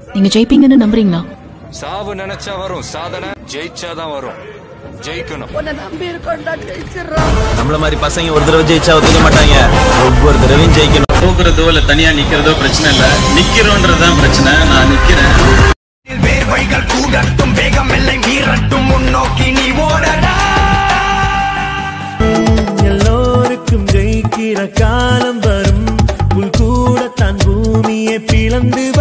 நீங்க ஜெயிப்பீங்கன்னு நம்புறீங்களா சாவு நினைச்சா வரும் சாதனை ஜெயிச்சாதான் வரும் ஜெயிக்கணும் நம்மள மாதிரி பசங்க ஒரு தடவை ஜெயிச்சா ஒத்துக்க மாட்டாங்க ஒவ்வொரு தடவையும் ஜெயிக்கணும் தோக்குறதோ இல்ல தனியா நிக்கிறதோ பிரச்சனை இல்ல நிக்கிறோன்றதுதான் பிரச்சனை நான் நிக்கிறேன் வேர்வைகள் கூடட்டும் வேகம் எல்லை மீறட்டும் முன்னோக்கி நீ ஓடடா எல்லோருக்கும் ஜெயிக்கிற காலம் வரும் புல் கூட தான் பூமியை பிளந்து